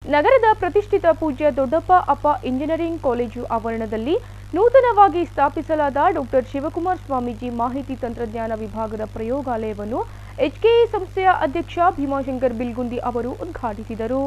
ನಗರದ ಪ್ರತಿಷ್ಠಿತ ಪೂಜ್ಯ ದೊಡ್ಡಪ್ಪ ಅಪ್ಪ ಇಂಜಿನಿಯರಿಂಗ್ ಕಾಲೇಜು ಆವರಣದಲ್ಲಿ ನೂತನವಾಗಿ ಸ್ಥಾಪಿಸಲಾದ ಡಾಕ್ಟರ್ ಶಿವಕುಮಾರ್ ಸ್ವಾಮೀಜಿ ಮಾಹಿತಿ ತಂತ್ರಜ್ಞಾನ ವಿಭಾಗದ ಪ್ರಯೋಗಾಲಯವನ್ನು ಎಚ್ಕೆಇ ಸಂಸ್ಥೆಯ ಅಧ್ಯಕ್ಷ ಭೀಮಾಶಂಕರ್ ಬಿಲ್ಗುಂದಿ ಅವರು ಉದ್ಘಾಟಿಸಿದರು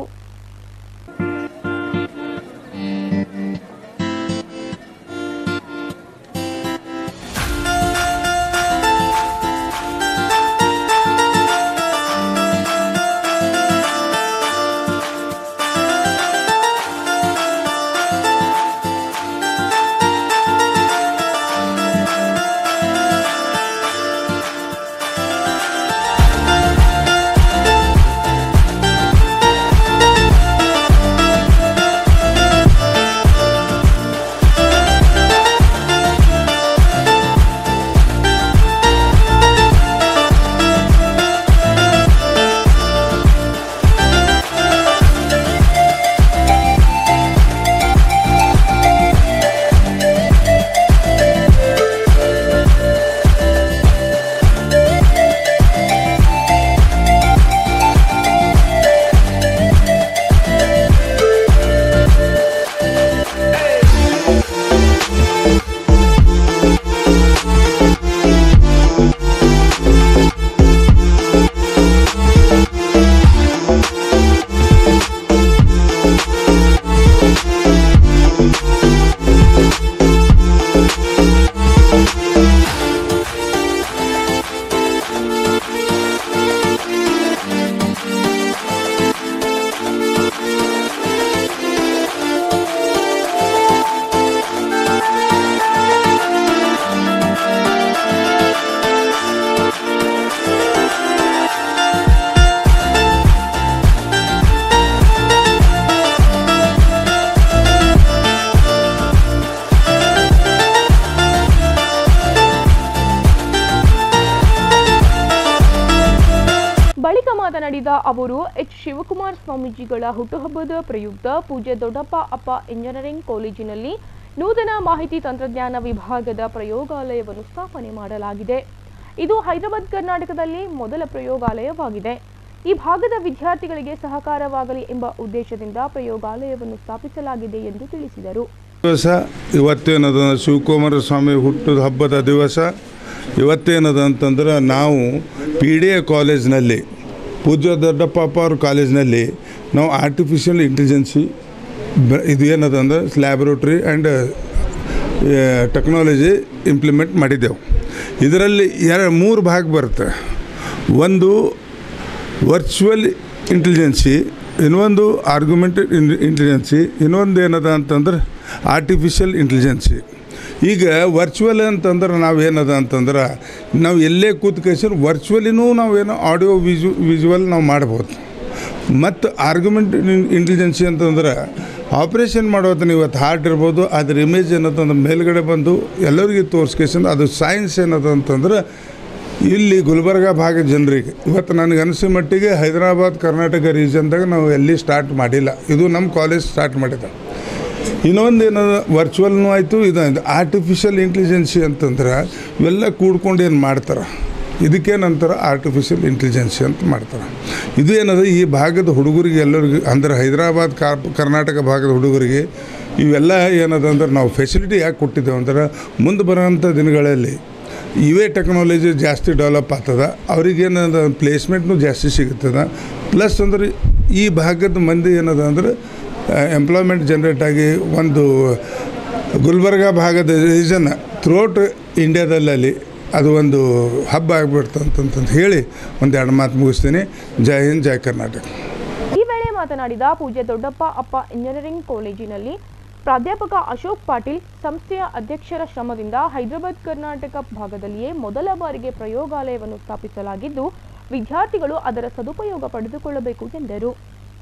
ಬಳಿಕ ಮಾತನಾಡಿದ ಅವರು ಎಚ್ ಶಿವಕುಮಾರ್ ಸ್ವಾಮೀಜಿಗಳ ಹುಟ್ಟುಹಬ್ಬದ ಪ್ರಯುಕ್ತ ಪೂಜ್ಯ ದೊಡ್ಡಪ್ಪ ಅಪ್ಪ ಇಂಜಿನಿಯರಿಂಗ್ ಕಾಲೇಜಿನಲ್ಲಿ ನೂತನ ಮಾಹಿತಿ ತಂತ್ರಜ್ಞಾನ ವಿಭಾಗದ ಪ್ರಯೋಗಾಲಯವನ್ನು ಸ್ಥಾಪನೆ ಮಾಡಲಾಗಿದೆ ಇದು ಹೈದರಾಬಾದ್ ಕರ್ನಾಟಕದಲ್ಲಿ ಮೊದಲ ಪ್ರಯೋಗಾಲಯವಾಗಿದೆ ಈ ಭಾಗದ ವಿದ್ಯಾರ್ಥಿಗಳಿಗೆ ಸಹಕಾರವಾಗಲಿ ಎಂಬ ಉದ್ದೇಶದಿಂದ ಪ್ರಯೋಗಾಲಯವನ್ನು ಸ್ಥಾಪಿಸಲಾಗಿದೆ ಎಂದು ತಿಳಿಸಿದರು ದಿವಸ ಇವತ್ತೇನದ ಶಿವಕುಮಾರ ಸ್ವಾಮಿ ಹುಟ್ಟದ ಹಬ್ಬದ ದಿವಸ ಇವತ್ತೇನದ ಅಂತಂದ್ರೆ ನಾವು ಪಿ ಡಿ ಎ ಕಾಲೇಜ್ನಲ್ಲಿ ಪೂಜ್ಯ ದೊಡ್ಡಪ್ಪ ಅವ್ರ ಕಾಲೇಜ್ನಲ್ಲಿ ನಾವು ಆರ್ಟಿಫಿಷಿಯಲ್ ಇಂಟೆಲಿಜೆನ್ಸಿ ಬ ಇದು ಏನದ ಅಂದ್ರೆ ಲ್ಯಾಬ್ರೋಟ್ರಿ ಆ್ಯಂಡ್ ಟೆಕ್ನಾಲಜಿ ಇಂಪ್ಲಿಮೆಂಟ್ ಮಾಡಿದ್ದೆವು ಇದರಲ್ಲಿ ಎರಡು ಮೂರು ಭಾಗ ಬರುತ್ತೆ ಒಂದು ವರ್ಚುವಲ್ ಇಂಟೆಲಿಜೆನ್ಸಿ ಇನ್ನೊಂದು ಆರ್ಗ್ಯುಮೆಂಟೆಡ್ ಇಂಟೆಲಿಜೆನ್ಸಿ ಇನ್ನೊಂದು ಏನದ ಅಂತಂದ್ರೆ ಆರ್ಟಿಫಿಷಿಯಲ್ ಇಂಟೆಲಿಜೆನ್ಸಿ ಈಗ ವರ್ಚುವಲ್ ಅಂತಂದ್ರೆ ನಾವು ಏನದ ಅಂತಂದ್ರೆ ನಾವು ಎಲ್ಲೇ ಕೂತ್ಕೇಸಿರು ವರ್ಚುವಲಿನೂ ನಾವೇನೋ ಆಡಿಯೋ ವಿಜು ವಿಜುವಲ್ ನಾವು ಮಾಡ್ಬೋದು ಮತ್ತು ಆರ್ಗ್ಯುಮೆಂಟ್ ಇಂಟೆಲಿಜೆನ್ಸಿ ಅಂತಂದ್ರೆ ಆಪ್ರೇಷನ್ ಮಾಡೋದನ್ನ ಇವತ್ತು ಹಾರ್ಟ್ ಇರ್ಬೋದು ಅದ್ರ ಇಮೇಜ್ ಏನಂತಂದ್ರೆ ಮೇಲ್ಗಡೆ ಬಂದು ಎಲ್ಲರಿಗೂ ತೋರಿಸ್ಕೇಸಿಂದ ಅದು ಸೈನ್ಸ್ ಏನದ ಅಂತಂದ್ರೆ ಇಲ್ಲಿ ಗುಲ್ಬರ್ಗ ಭಾಗದ ಜನರಿಗೆ ಇವತ್ತು ನನಗೆ ಅನಿಸೋ ಮಟ್ಟಿಗೆ ಹೈದರಾಬಾದ್ ಕರ್ನಾಟಕ ರೀಜನ್ದಾಗ ನಾವು ಎಲ್ಲಿ ಸ್ಟಾರ್ಟ್ ಮಾಡಿಲ್ಲ ಇದು ನಮ್ಮ ಕಾಲೇಜ್ ಸ್ಟಾರ್ಟ್ ಮಾಡಿದ ಇನ್ನೊಂದು ಏನದ ವರ್ಚುವಲ್ನೂ ಆಯಿತು ಇದು ಆರ್ಟಿಫಿಷಿಯಲ್ ಇಂಟೆಲಿಜೆನ್ಸಿ ಅಂತಂದ್ರೆ ಇವೆಲ್ಲ ಕೂಡ್ಕೊಂಡು ಏನು ಮಾಡ್ತಾರೆ ಇದಕ್ಕೇನಂತಾರೆ ಆರ್ಟಿಫಿಷಿಯಲ್ ಇಂಟೆಲಿಜೆನ್ಸಿ ಅಂತ ಮಾಡ್ತಾರೆ ಇದು ಏನದ ಈ ಭಾಗದ ಹುಡುಗರಿಗೆ ಎಲ್ಲರಿಗೂ ಅಂದ್ರೆ ಹೈದರಾಬಾದ್ ಕಾ ಕರ್ನಾಟಕ ಭಾಗದ ಹುಡುಗರಿಗೆ ಇವೆಲ್ಲ ಏನದ ಅಂದ್ರೆ ನಾವು ಫೆಸಿಲಿಟಿ ಯಾಕೆ ಕೊಟ್ಟಿದ್ದೇವೆ ಅಂದ್ರೆ ಮುಂದೆ ಬರೋಂಥ ದಿನಗಳಲ್ಲಿ ಇವೇ ಟೆಕ್ನಾಲಜಿ ಜಾಸ್ತಿ ಡೆವಲಪ್ ಆಗ್ತದ ಅವ್ರಿಗೇನದ ಪ್ಲೇಸ್ಮೆಂಟ್ನು ಜಾಸ್ತಿ ಸಿಗುತ್ತದೆ ಪ್ಲಸ್ ಅಂದ್ರೆ ಈ ಭಾಗದ ಮಂದಿ ಏನದ ಅಂದ್ರೆ ಎಂಪ್ಲಾಯ್ಮೆಂಟ್ ಜನ್ರೇಟ್ ಆಗಿ ಒಂದು ಗುಲ್ಬರ್ಗ ಭಾಗದ ರೀಸನ್ ಥ್ರೂಔಟ್ ಇಂಡ್ಯಾದಲ್ಲಿ ಅದು ಒಂದು ಹಬ್ಬ ಆಗಿಬಿಡ್ತಂತಂತ ಹೇಳಿ ಒಂದು ಎರಡು ಮಾತು ಮುಗಿಸ್ತೀನಿ ಜೈ ಹಿಂದ್ ಜೈ ಕರ್ನಾಟಕ ಈ ವೇಳೆ ಮಾತನಾಡಿದ ಪೂಜ್ಯ ದೊಡ್ಡಪ್ಪ ಅಪ್ಪ ಇಂಜಿನಿಯರಿಂಗ್ ಕಾಲೇಜಿನಲ್ಲಿ ಪ್ರಾಧ್ಯಾಪಕ ಅಶೋಕ್ ಪಾಟೀಲ್ ಸಂಸ್ಥೆಯ ಅಧ್ಯಕ್ಷರ ಶ್ರಮದಿಂದ ಹೈದರಾಬಾದ್ ಕರ್ನಾಟಕ ಭಾಗದಲ್ಲಿಯೇ ಮೊದಲ ಬಾರಿಗೆ ಪ್ರಯೋಗಾಲಯವನ್ನು ಸ್ಥಾಪಿಸಲಾಗಿದ್ದು ವಿದ್ಯಾರ್ಥಿಗಳು ಅದರ ಸದುಪಯೋಗ ಪಡೆದುಕೊಳ್ಳಬೇಕು ಎಂದರು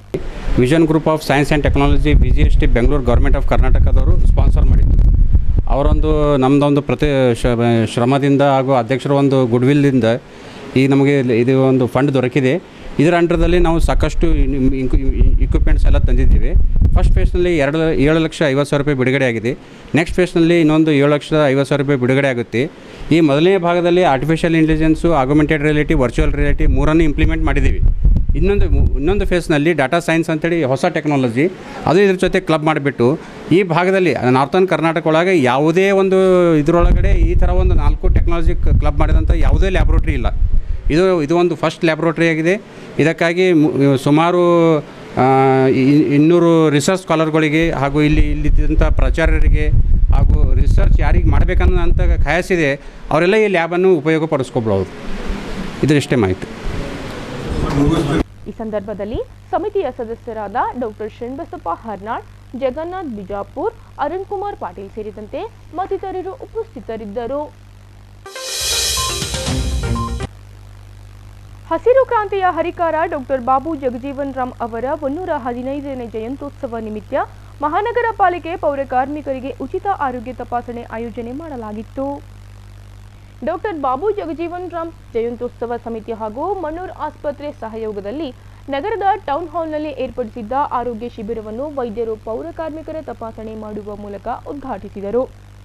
vision group of science and technology B G S T Bengaluru government of ಕರ್ನಾಟಕದವರು ಸ್ಪಾನ್ಸರ್ ಮಾಡಿದ್ದು ಅವರೊಂದು ನಮ್ಮದೊಂದು ಪ್ರತಿ ಶ- ಶ್ರಮದಿಂದ ಹಾಗೂ ಅಧ್ಯಕ್ಷರ ಒಂದು ಗುಡ್ವಿಲ್ದಿಂದ ಈ ನಮಗೆ ಇದು ಒಂದು ಫಂಡ್ ದೊರಕಿದೆ ಇದರ ಅಂಡರ್ದಲ್ಲಿ ನಾವು ಸಾಕಷ್ಟು ಇಕ್ವಿಪ್ಮೆಂಟ್ಸ್ ಎಲ್ಲ ತಂದಿದ್ದೀವಿ ಫಸ್ಟ್ ಫೇಸ್ನಲ್ಲಿ ಎರಡು ಏಳು ಲಕ್ಷ ಐವತ್ತು ಸಾವಿರ ರೂಪಾಯಿ ಬಿಡುಗಡೆ ಆಗಿದೆ ನೆಕ್ಸ್ಟ್ ಫೇಸ್ನಲ್ಲಿ ಇನ್ನೊಂದು ಏಳು ಲಕ್ಷದ ಐವತ್ತು ಸಾವಿರ ರೂಪಾಯಿ ಬಿಡುಗಡೆ ಆಗುತ್ತೆ ಈ ಮೊದಲನೇ ಭಾಗದಲ್ಲಿ artificial intelligence augmented reality virtual reality ಮೂರನ್ನು ಇಂಪ್ಲಿಮೆಂಟ್ ಮಾಡಿದ್ದೀವಿ ಇನ್ನೊಂದು ಇನ್ನೊಂದು ಫೇಸ್ನಲ್ಲಿ ಡಾಟಾ ಸೈನ್ಸ್ ಅಂತೇಳಿ ಹೊಸ ಟೆಕ್ನಾಲಜಿ ಅದು ಇದ್ರ ಜೊತೆ ಕ್ಲಬ್ ಮಾಡಿಬಿಟ್ಟು ಈ ಭಾಗದಲ್ಲಿ ನಾರ್ತನ್ ಕರ್ನಾಟಕ ಒಳಗೆ ಯಾವುದೇ ಒಂದು ಇದರೊಳಗಡೆ ಈ ಥರ ಒಂದು ನಾಲ್ಕು ಟೆಕ್ನಾಲಜಿ ಕ್ಲಬ್ ಮಾಡಿದಂಥ ಯಾವುದೇ ಲ್ಯಾಬ್ರೋಟ್ರಿ ಇಲ್ಲ ಇದು ಇದು ಒಂದು ಫಸ್ಟ್ ಲ್ಯಾಬ್ರೋಟ್ರಿ ಆಗಿದೆ ಇದಕ್ಕಾಗಿ ಮು- ಸುಮಾರು ಆ, ಇ- ಇನ್ನೂರು ರಿಸರ್ಚ್ ಸ್ಕಾಲರ್ಗಳಿಗೆ ಹಾಗೂ ಇಲ್ಲಿ ಇಲ್ಲಿದ್ದಂಥ ಪ್ರಾಚಾರ್ಯರಿಗೆ ಹಾಗೂ ರಿಸರ್ಚ್ ಯಾರಿಗೆ ಮಾಡಬೇಕನ್ನೋಂಥ ಖಾಯಸಿದೆ ಅವರೆಲ್ಲ ಈ ಲ್ಯಾಬನ್ನು ಉಪಯೋಗಪಡಿಸ್ಕೊಬೋದು ಇದಿಷ್ಟೇ ಮಾಹಿತಿ ಈ ಸಂದರ್ಭದಲ್ಲಿ ಸಮಿತಿಯ ಸದಸ್ಯರಾದ ಡಾಕ್ಟರ್ ಶ್ರೀನಿಬಸಪ್ಪ ಹರ್ನಾಳ್ ಜಗನ್ನಾಥ್ ಬಿಜಾಪುರ್ ಅರುಣ್ ಕುಮಾರ್ ಪಾಟೀಲ್ ಸೇರಿದಂತೆ ಮತ್ತಿತರರು ಉಪಸ್ಥಿತರಿದ್ದರು ಹಸಿರು ಕ್ರಾಂತಿಯ ಹರಿಕಾರ ಡಾಕ್ಟರ್ ಬಾಬು ಜಗಜೀವನ್ ರಾಮ್ ಅವರ ಒನ್ನೂರ ಹದಿನೈದನೇ ಜಯಂತ್ಯೋತ್ಸವ ನಿಮಿತ್ತ ಮಹಾನಗರ ಪಾಲಿಕೆ ಪೌರ ಕಾರ್ಮಿಕರಿಗೆ ಉಚಿತ ಆರೋಗ್ಯ ತಪಾಸಣೆ ಆಯೋಜನೆ ಮಾಡಲಾಗಿತ್ತು ಡಾಕ್ಟರ್ ಬಾಬು ಜಗಜೀವನ್ ರಾಮ್ ಜಯಂತ್ಯೋತ್ಸವ ಸಮಿತಿ ಹಾಗೂ ಮಣ್ಣೂರ್ ಆಸ್ಪತ್ರೆ ಸಹಯೋಗದಲ್ಲಿ ನಗರದ ಟೌನ್ ಹಾಲ್ನಲ್ಲಿ ಏರ್ಪಡಿಸಿದ್ದ ಆರೋಗ್ಯ ಶಿಬಿರವನ್ನು ವೈದ್ಯರು ಪೌರ ಕಾರ್ಮಿಕರ ತಪಾಸಣೆ ಮಾಡುವ ಮೂಲಕ ಉದ್ಘಾಟಿಸಿದರು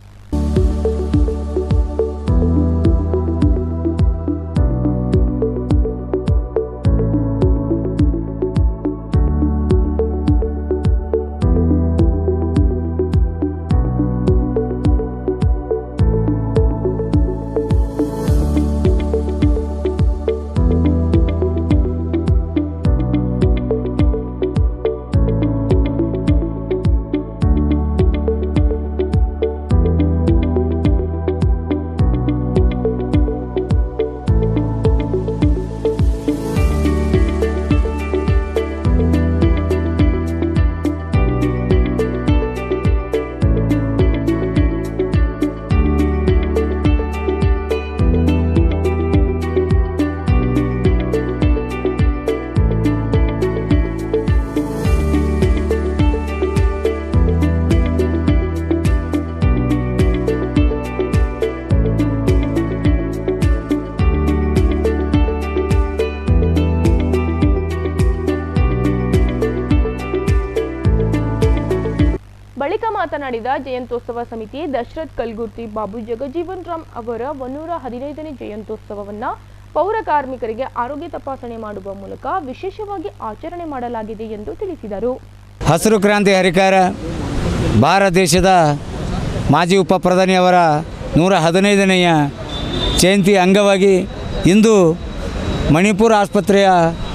ಬಳಿಕ ಮಾತನಾಡಿದ ಜಯಂತ್ಯೋತ್ಸವ ಸಮಿತಿ ದಶರಥ್ ಕಲ್ಗುರ್ತಿ ಬಾಬು ಜಗಜೀವನ್ ರಾಮ್ ಅವರ ಒನ್ನೂರ ಹದಿನೈದನೇ ಜಯಂತ್ಯೋತ್ಸವವನ್ನ ಪೌರ ಕಾರ್ಮಿಕರಿಗೆ ಆರೋಗ್ಯ ತಪಾಸಣೆ ಮಾಡುವ ಮೂಲಕ ವಿಶೇಷವಾಗಿ ಆಚರಣೆ ಮಾಡಲಾಗಿದೆ ಎಂದು ತಿಳಿಸಿದರು ಹಸಿರು ಕ್ರಾಂತಿ ಹರಿಕಾರ ಭಾರತ ದೇಶದ ಮಾಜಿ ಉಪ ಪ್ರಧಾನಿಯವರ ನೂರ ಹದಿನೈದನೆಯ ಜಯಂತಿ ಅಂಗವಾಗಿ ಇಂದು ಮಣಿಪುರ ಆಸ್ಪತ್ರೆಯ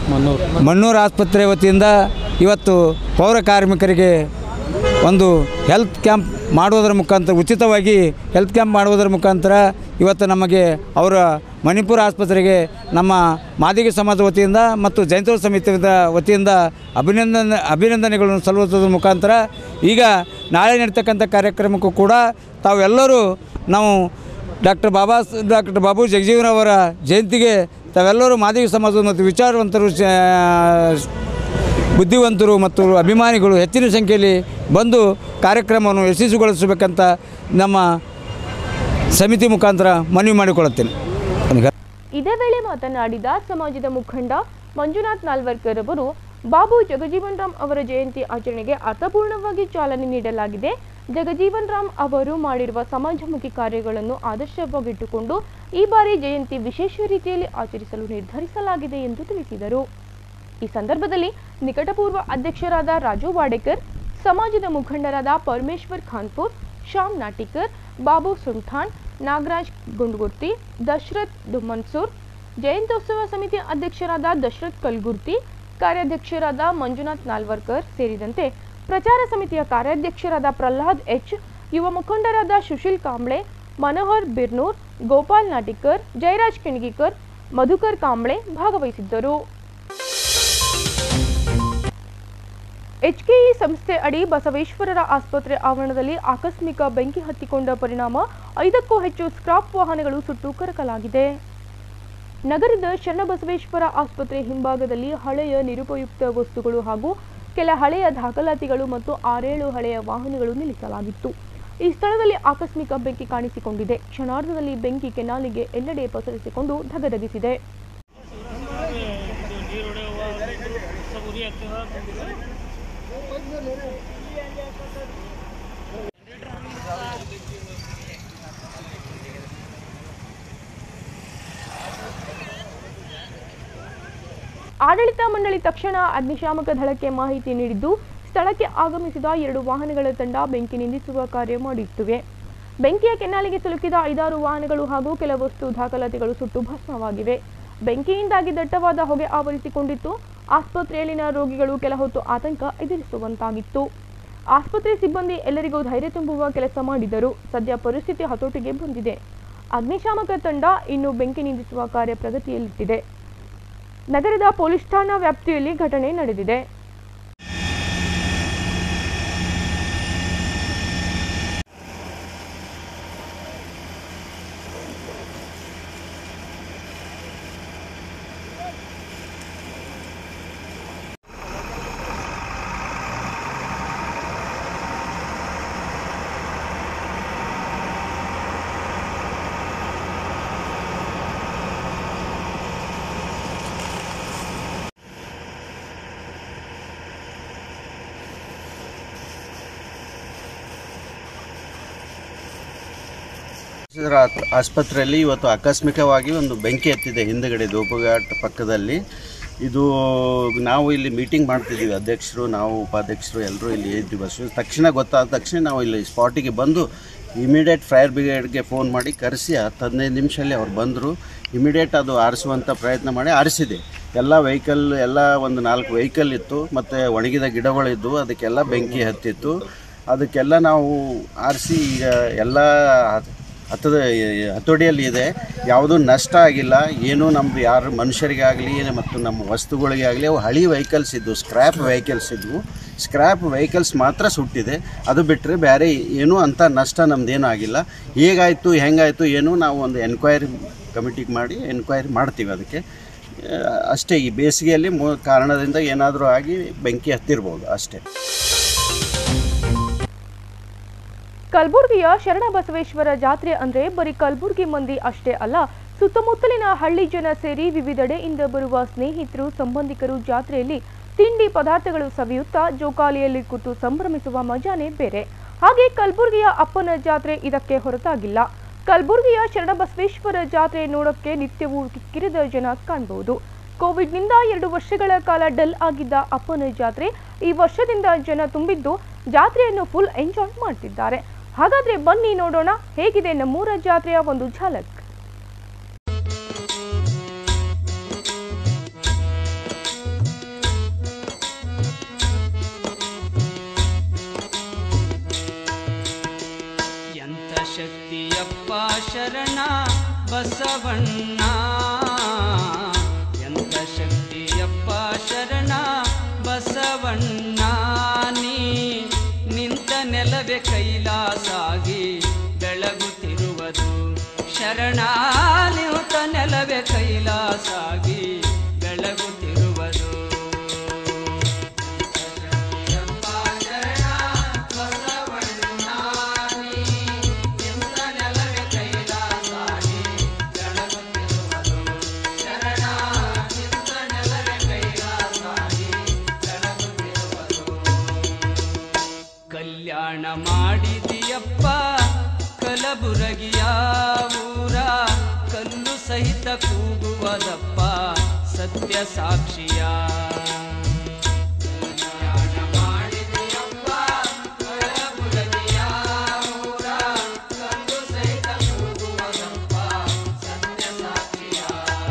ಮಣ್ಣೂರು ಆಸ್ಪತ್ರೆ ವತಿಯಿಂದ ಇವತ್ತು ಪೌರ ಕಾರ್ಮಿಕರಿಗೆ ಒಂದು ಹೆಲ್ತ್ ಕ್ಯಾಂಪ್ ಮಾಡುವುದರ ಮುಖಾಂತರ ಉಚಿತವಾಗಿ ಹೆಲ್ತ್ ಕ್ಯಾಂಪ್ ಮಾಡುವುದರ ಮುಖಾಂತರ ಇವತ್ತು ನಮಗೆ ಅವರ ಮಣಿಪುರ ಆಸ್ಪತ್ರೆಗೆ ನಮ್ಮ ಮಾದಿಗ ಸಮಾಜ ವತಿಯಿಂದ ಮತ್ತು ಜಯಂತೋತ್ಸವ ಸಮಿತಿಯಿಂದ ವತಿಯಿಂದ ಅಭಿನಂದನೆ ಅಭಿನಂದನೆಗಳನ್ನು ಸಲ್ಲಿಸೋದ್ರ ಮುಖಾಂತರ ಈಗ ನಾಳೆ ನಡೀತಕ್ಕಂಥ ಕಾರ್ಯಕ್ರಮಕ್ಕೂ ಕೂಡ ತಾವೆಲ್ಲರೂ ನಾವು ಡಾಕ್ಟರ್ ಬಾಬಾ ಡಾಕ್ಟರ್ ಬಾಬು ಜಗಜೀವನವರ ಜಯಂತಿಗೆ ತಾವೆಲ್ಲರೂ ಮಾದಿಗ ಸಮಾಜ ಮತ್ತು ವಿಚಾರವಂತರು ಶ- ಬುದ್ಧಿವಂತರು ಮತ್ತು ಅಭಿಮಾನಿಗಳು ಹೆಚ್ಚಿನ ಸಂಖ್ಯೆಯಲ್ಲಿ ಬಂದು ಕಾರ್ಯಕ್ರಮವನ್ನು ಯಶಸ್ವಿಗೊಳಿಸಬೇಕಂತ ನಮ್ಮ ಸಮಿತಿ ಮುಖಾಂತರ ಮನವಿ ಮಾಡಿಕೊಳ್ಳುತ್ತೇನೆ ನನಗೆ ಇದೇ ವೇಳೆ ಮಾತನಾಡಿದ ಸಮಾಜದ ಮುಖಂಡ ಮಂಜುನಾಥ್ ನಾಲ್ವರ್ಕರ್ ಅವರು ಬಾಬು ಜಗಜೀವನ್ ರಾಮ್ ಅವರ ಜಯಂತಿ ಆಚರಣೆಗೆ ಅರ್ಥಪೂರ್ಣವಾಗಿ ಚಾಲನೆ ನೀಡಲಾಗಿದೆ ಜಗಜೀವನ್ ರಾಮ್ ಅವರು ಮಾಡಿರುವ ಸಮಾಜಮುಖಿ ಕಾರ್ಯಗಳನ್ನು ಆದರ್ಶವಾಗಿಟ್ಟುಕೊಂಡು ಈ ಬಾರಿ ಜಯಂತಿ ವಿಶೇಷ ರೀತಿಯಲ್ಲಿ ಆಚರಿಸಲು ನಿರ್ಧರಿಸಲಾಗಿದೆ ಎಂದು ತಿಳಿಸಿದರು ಈ ಸಂದರ್ಭದಲ್ಲಿ ನಿಕಟಪೂರ್ವ ಅಧ್ಯಕ್ಷರಾದ ರಾಜು ವಾಡೇಕರ್ ಸಮಾಜದ ಮುಖಂಡರಾದ ಪರಮೇಶ್ವರ್ ಖಾನ್ಪುರ್ ಶ್ಯಾಮ್ ನಾಟಿಕರ್ ಬಾಬು ಸುಂಠಾಣ್ ನಾಗರಾಜ್ ಗುಂಡ್ಗುರ್ತಿ ದಶರಥ್ ದುಮ್ಮನ್ಸೂರ್ ಜಯಂತ್ಯೋತ್ಸವ ಸಮಿತಿ ಅಧ್ಯಕ್ಷರಾದ ದಶರಥ್ ಕಲ್ಗುರ್ತಿ ಕಾರ್ಯಾಧ್ಯಕ್ಷರಾದ ಮಂಜುನಾಥ್ ನಾಲ್ವರ್ಕರ್ ಸೇರಿದಂತೆ ಪ್ರಚಾರ ಸಮಿತಿಯ ಕಾರ್ಯಾಧ್ಯಕ್ಷರಾದ ಪ್ರಹ್ಲಾದ್ ಎಚ್ ಯುವ ಮುಖಂಡರಾದ ಸುಶೀಲ್ ಕಾಂಬ್ಳೆ ಮನೋಹರ್ ಬಿರ್ನೂರ್ ಗೋಪಾಲ್ ನಾಟಿಕರ್ ಜಯರಾಜ್ ಕಿಣಗಿಕರ್ ಮಧುಕರ್ ಕಾಂಬ್ಳೆ ಭಾಗವಹಿಸಿದ್ದರು ಎಚ್ಕೆಇ ಸಂಸ್ಥೆ ಅಡಿ ಬಸವೇಶ್ವರರ ಆಸ್ಪತ್ರೆ ಆವರಣದಲ್ಲಿ ಆಕಸ್ಮಿಕ ಬೆಂಕಿ ಹತ್ತಿಕೊಂಡ ಪರಿಣಾಮ ಐದಕ್ಕೂ ಹೆಚ್ಚು ಸ್ಕ್ರಾಪ್ ವಾಹನಗಳು ಸುಟ್ಟು ಕರಕಲಾಗಿದೆ ನಗರದ ಶರಣಬಸವೇಶ್ವರ ಆಸ್ಪತ್ರೆ ಹಿಂಭಾಗದಲ್ಲಿ ಹಳೆಯ ನಿರುಪಯುಕ್ತ ವಸ್ತುಗಳು ಹಾಗೂ ಕೆಲ ಹಳೆಯ ದಾಖಲಾತಿಗಳು ಮತ್ತು ಆರೇಳು ಹಳೆಯ ವಾಹನಗಳು ನಿಲ್ಲಿಸಲಾಗಿತ್ತು ಈ ಸ್ಥಳದಲ್ಲಿ ಆಕಸ್ಮಿಕ ಬೆಂಕಿ ಕಾಣಿಸಿಕೊಂಡಿದೆ ಕ್ಷಣಾರ್ಧದಲ್ಲಿ ಬೆಂಕಿ ಕೆನಾಲಿಗೆ ಎಲ್ಲೆಡೆ ಪಸರಿಸಿಕೊಂಡು ಧಗಧಗಿಸಿದೆ ಆಡಳಿತ ಮಂಡಳಿ ತಕ್ಷಣ ಅಗ್ನಿಶಾಮಕ ದಳಕ್ಕೆ ಮಾಹಿತಿ ನೀಡಿದ್ದು ಸ್ಥಳಕ್ಕೆ ಆಗಮಿಸಿದ ಎರಡು ವಾಹನಗಳ ತಂಡ ಬೆಂಕಿ ನಿಂದಿಸುವ ಕಾರ್ಯ ಮಾಡಿತ್ತುವೆ ಬೆಂಕಿಯ ಕೆನ್ನಾಲಿಗೆ ಸಿಲುಕಿದ ಐದಾರು ವಾಹನಗಳು ಹಾಗೂ ಕೆಲ ವಸ್ತು ದಾಖಲಾತಿಗಳು ಸುಟ್ಟು ಭಸ್ಮವಾಗಿವೆ ಬೆಂಕಿಯಿಂದಾಗಿ ದಟ್ಟವಾದ ಹೊಗೆ ಆವರಿಸಿಕೊಂಡಿತ್ತು ಆಸ್ಪತ್ರೆಯಲ್ಲಿನ ರೋಗಿಗಳು ಕೆಲ ಹೊತ್ತು ಆತಂಕ ಎದುರಿಸುವಂತಾಗಿತ್ತು ಆಸ್ಪತ್ರೆ ಸಿಬ್ಬಂದಿ ಎಲ್ಲರಿಗೂ ಧೈರ್ಯ ತುಂಬುವ ಕೆಲಸ ಮಾಡಿದರು ಸದ್ಯ ಪರಿಸ್ಥಿತಿ ಹತೋಟಿಗೆ ಬಂದಿದೆ ಅಗ್ನಿಶಾಮಕ ತಂಡ ಇನ್ನು ಬೆಂಕಿ ನಿಂದಿಸುವ ಕಾರ್ಯ ಪ್ರಗತಿಯಲ್ಲಿಟ್ಟಿದೆ ನಗರದ ಪೊಲೀಸ್ ಠಾಣಾ ವ್ಯಾಪ್ತಿಯಲ್ಲಿ ಘಟನೆ ನಡೆದಿದೆ ಇದರ ಆಸ್ಪತ್ರೆಯಲ್ಲಿ ಇವತ್ತು ಆಕಸ್ಮಿಕವಾಗಿ ಒಂದು ಬೆಂಕಿ ಹತ್ತಿದೆ ಹಿಂದುಗಡೆ ಧೂಪಘಾಟ್ ಪಕ್ಕದಲ್ಲಿ ಇದು ನಾವು ಇಲ್ಲಿ ಮೀಟಿಂಗ್ ಮಾಡ್ತಿದ್ದೀವಿ ಅಧ್ಯಕ್ಷರು ನಾವು ಉಪಾಧ್ಯಕ್ಷರು ಎಲ್ಲರೂ ಇಲ್ಲಿ ಇದ್ದೀವಿ ಬಸ್ ತಕ್ಷಣ ಗೊತ್ತಾದ ತಕ್ಷಣ ನಾವು ಇಲ್ಲಿ ಸ್ಪಾಟಿಗೆ ಬಂದು ಇಮಿಡಿಯೇಟ್ ಫೈರ್ ಬ್ರಿಗೇಡ್ಗೆ ಫೋನ್ ಮಾಡಿ ಕರೆಸಿ ಹತ್ತು ಹದಿನೈದು ನಿಮಿಷದಲ್ಲಿ ಅವ್ರು ಬಂದರು ಇಮಿಡಿಯೇಟ್ ಅದು ಆರಿಸುವಂಥ ಪ್ರಯತ್ನ ಮಾಡಿ ಆರಿಸಿದೆ ಎಲ್ಲ ವೆಹಿಕಲ್ ಎಲ್ಲ ಒಂದು ನಾಲ್ಕು ವೆಹಿಕಲ್ ಇತ್ತು ಮತ್ತು ಒಣಗಿದ ಗಿಡಗಳಿದ್ದು ಅದಕ್ಕೆಲ್ಲ ಬೆಂಕಿ ಹತ್ತಿತ್ತು ಅದಕ್ಕೆಲ್ಲ ನಾವು ಆರಿಸಿ ಈಗ ಎಲ್ಲ ಹತ್ತದ ಹತೋಟಿಯಲ್ಲಿ ಇದೆ ಯಾವುದೂ ನಷ್ಟ ಆಗಿಲ್ಲ ಏನೂ ನಮ್ಮದು ಯಾರು ಮನುಷ್ಯರಿಗಾಗಲಿ ಮತ್ತು ನಮ್ಮ ವಸ್ತುಗಳಿಗೆ ಆಗಲಿ ಅವು ಹಳಿ ವೆಹಿಕಲ್ಸ್ ಇದ್ದವು ಸ್ಕ್ರ್ಯಾಪ್ ವೆಹಿಕಲ್ಸ್ ಇದ್ದವು ಸ್ಕ್ರ್ಯಾಪ್ ವೆಹಿಕಲ್ಸ್ ಮಾತ್ರ ಸುಟ್ಟಿದೆ ಅದು ಬಿಟ್ಟರೆ ಬೇರೆ ಏನೂ ಅಂಥ ನಷ್ಟ ನಮ್ಮದೇನೂ ಆಗಿಲ್ಲ ಹೇಗಾಯಿತು ಹೆಂಗಾಯಿತು ಏನು ನಾವು ಒಂದು ಎನ್ಕ್ವೈರಿ ಕಮಿಟಿಗೆ ಮಾಡಿ ಎನ್ಕ್ವೈರಿ ಮಾಡ್ತೀವಿ ಅದಕ್ಕೆ ಆ, ಅಷ್ಟೇ ಈ ಬೇಸಿಗೆಯಲ್ಲಿ ಮೂ ಕಾರಣದಿಂದ ಏನಾದರೂ ಆಗಿ ಬೆಂಕಿ ಹತ್ತಿರ್ಬೋದು ಅಷ್ಟೇ ಕಲಬುರಗಿಯ ಶರಣಬಸವೇಶ್ವರ ಜಾತ್ರೆ ಅಂದ್ರೆ ಬರೀ ಕಲಬುರಗಿ ಮಂದಿ ಅಷ್ಟೇ ಅಲ್ಲ ಸುತ್ತಮುತ್ತಲಿನ ಹಳ್ಳಿ ಜನ ಸೇರಿ ವಿವಿಧೆಡೆಯಿಂದ ಬರುವ ಸ್ನೇಹಿತರು ಸಂಬಂಧಿಕರು ಜಾತ್ರೆಯಲ್ಲಿ ತಿಂಡಿ ಪದಾರ್ಥಗಳು ಸವಿಯುತ್ತಾ ಜೋಕಾಲಿಯಲ್ಲಿ ಕೂತು ಸಂಭ್ರಮಿಸುವ ಮಜಾನೇ ಬೇರೆ ಹಾಗೆ ಕಲಬುರಗಿಯ ಅಪ್ಪನ ಜಾತ್ರೆ ಇದಕ್ಕೆ ಹೊರತಾಗಿಲ್ಲ ಕಲಬುರಗಿಯ ಶರಣಬಸವೇಶ್ವರ ಜಾತ್ರೆ ನೋಡೋಕ್ಕೆ ನಿತ್ಯವೂ ಕಿಕ್ಕಿರಿದ ಜನ ಕಾಣಬಹುದು ಕೋವಿಡ್ನಿಂದ ಎರಡು ವರ್ಷಗಳ ಕಾಲ ಡಲ್ ಆಗಿದ್ದ ಅಪ್ಪನ ಜಾತ್ರೆ ಈ ವರ್ಷದಿಂದ ಜನ ತುಂಬಿದ್ದು ಜಾತ್ರೆಯನ್ನು ಫುಲ್ ಎಂಜಾಯ್ ಮಾಡ್ತಿದ್ದಾರೆ ಹಾಗಾದ್ರೆ ಬನ್ನಿ ನೋಡೋಣ ಹೇಗಿದೆ ನಮ್ಮೂರ ಜಾತ್ರೆಯ ಒಂದು ಝಲಕ್ ಎಂತ ಶಕ್ತಿಯಪ್ಪ ಶರಣ ಬಸವಣ್ಣ ಎಂತ ಶಕ್ತಿಯಪ್ಪ ಶರಣ ಬಸವಣ್ಣ ನೀ ನಿಂತ ನೆಲವೇ ಕೈಲಾಸಾಗಿ ಬೆಳಗುತ್ತಿರುವುದು ಶರಣ ನಿಂತ ನೆಲವೇ ಕೈಲಾಸಾಗಿ ಬೆಳಗುತ್ತಿರುವುದು ಕಲ್ಯಾಣ ಮಾಡಿದಿಯಪ್ಪ ಕಲಬುರಗಿಯ ಊರ ಕಲ್ಲು ಸಹಿತ ಕೂಗುವದಪ್ಪ ಸತ್ಯ ಸಾಕ್ಷಿಯ ಕಲ್ಯಾಣ ಮಾಡಿದಿಯಪ್ಪ ಕಲಬುರಗಿಯ ಊರ ಕಲ್ಲು ಸಹಿತ ಕೂಗುವದಪ್ಪ ಸತ್ಯ ಸಾಕ್ಷಿಯ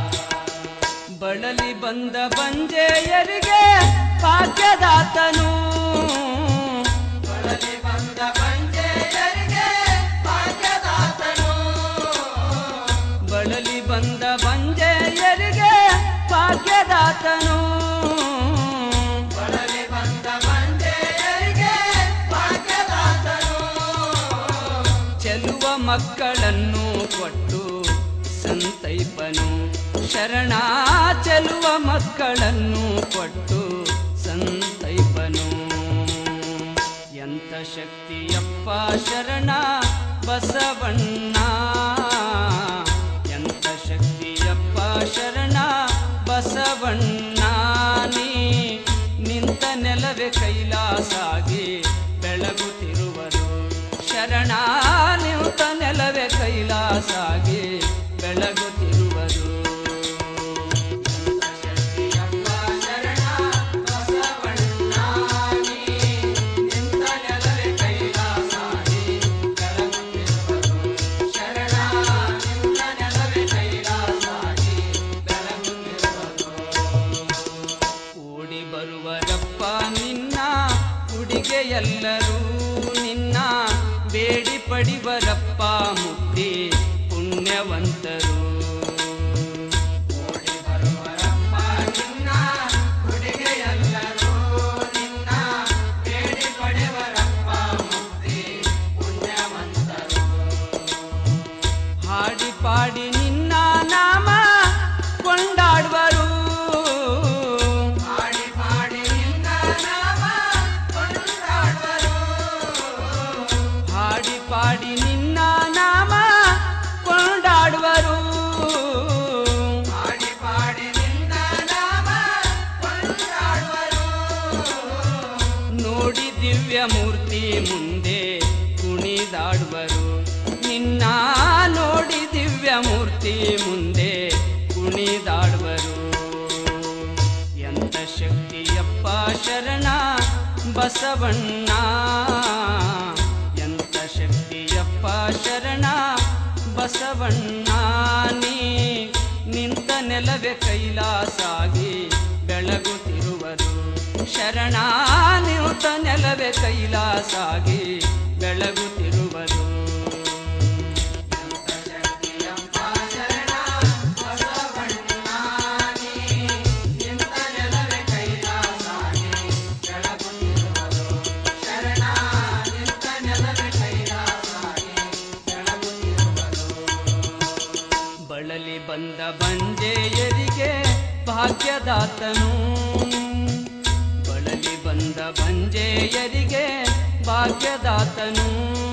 ಬಳಲಿ ಬಂದ ಬಂಜೆಯರಿಗೆ ಭಾಗ್ಯದಾತನು ಬಳಲಿ ಬಂದ ಬಂಜೆಯರಿಗೆ ಭಾಗ್ಯದಾತನು ಬಳಲಿ ಬಂದ ಬಂಜೆಯರಿಗೆ ಭಾಗ್ಯದಾತನು ಬಳಲಿ ಬಂದ ಬಂಜೆಯರಿಗೆ ಭಾಗ್ಯದಾತನು ಚೆಲುವ ಮಕ್ಕಳನ್ನು ಕೊಟ್ಟು ಸಂತೈಪನು ಶರಣ ಚೆಲುವ ಮಕ್ಕಳನ್ನು ಕೊಟ್ಟು ಸಂತೈಪನು ಎಂತ ಶಕ್ತಿಯಪ್ಪ ಶರಣ ಬಸವಣ್ಣ ಎಂತ ಶಕ್ತಿಯಪ್ಪ ಶರಣ ಬಸವಣ್ಣ ನೀ ನಿಂತ ನೆಲವೇ ಕೈಲಾಸಾಗಿ ಬೆಳಗುತ್ತಿರುವರು ಶರಣ ನಿಂತ ನೆಲವೇ ಕೈಲಾಸಾಗಿ ಬೆಳಗುತ್ತಿರುವರು ಶಕ್ತಿಯಪ್ಪ ಗುಡಿಗೆ ಎಲ್ಲರೂ ನಿನ್ನ ಬೇಡಿ ಪಡಿವರಪ್ಪ ಮುಕ್ತಿ ಪುಣ್ಯವಂತರು ಓಡಿ ಬರುವರಪ್ಪ ನಿನ್ನ ಗುಡಿಗೆ ಎಲ್ಲರೂ ನಿನ್ನ ಬೇಡಿ ಪಡೆವರಪ್ಪ ಮುಕ್ತಿ ಪುಣ್ಯವಂತರು ಹಾಡಿ ಪಾಡಿ ನಿನ್ನ ನಾಮ ಕೊಂಡಾಡುವರು ಹಾಡಿ ಪಾಡಿ ನಿನ್ನ ನಾಮ ಕೊಂಡಾಡುವರು ಹಾಡಿ ಪಾಡಿ ನಿನ್ನ ನಾಮ ಕೊಂಡಾಡುವರು ಹಾಡಿ ಪಾಡಿ ನಿನ್ನ ನಾಮ ಕೊಂಡಾಡುವರು ನೋಡಿ ದಿವ್ಯ ಮೂರ್ತಿ ಮುಂದೆ ಕುಣಿದಾಡುವರು ನಿನ್ನ ನೋಡಿ ದಿವ್ಯ ಮೂರ್ತಿ ಮುಂದೆ ಕುಣಿದಾಡುವರು ಎಂತ ಶಕ್ತಿಯಪ್ಪ ಶರಣ ಬಸವಣ್ಣ ಎಂತ ಶಕ್ತಿಯಪ್ಪ ಶರಣ ಬಸವಣ್ಣ ನೀ ನಿಂತ ನೆಲವೇ ಕೈಲಾಸಾಗಿ ಬೆಳಗುತ್ತಿರುವರು ಶರಣ ನಿಂತ ನೆಲವೇ ಕೈಲಾಸಾಗಿ ಬೆಳಗುತ್ತಿರುವರು ಬಳಲಿ ಬಂದ ಬಂಜೆಯರಿಗೆ ಭಾಗ್ಯದಾತನು ಬಳಲಿ ಬಂದ ಬಂಜೆಯರಿಗೆ ಭಾಗ್ಯದಾತನು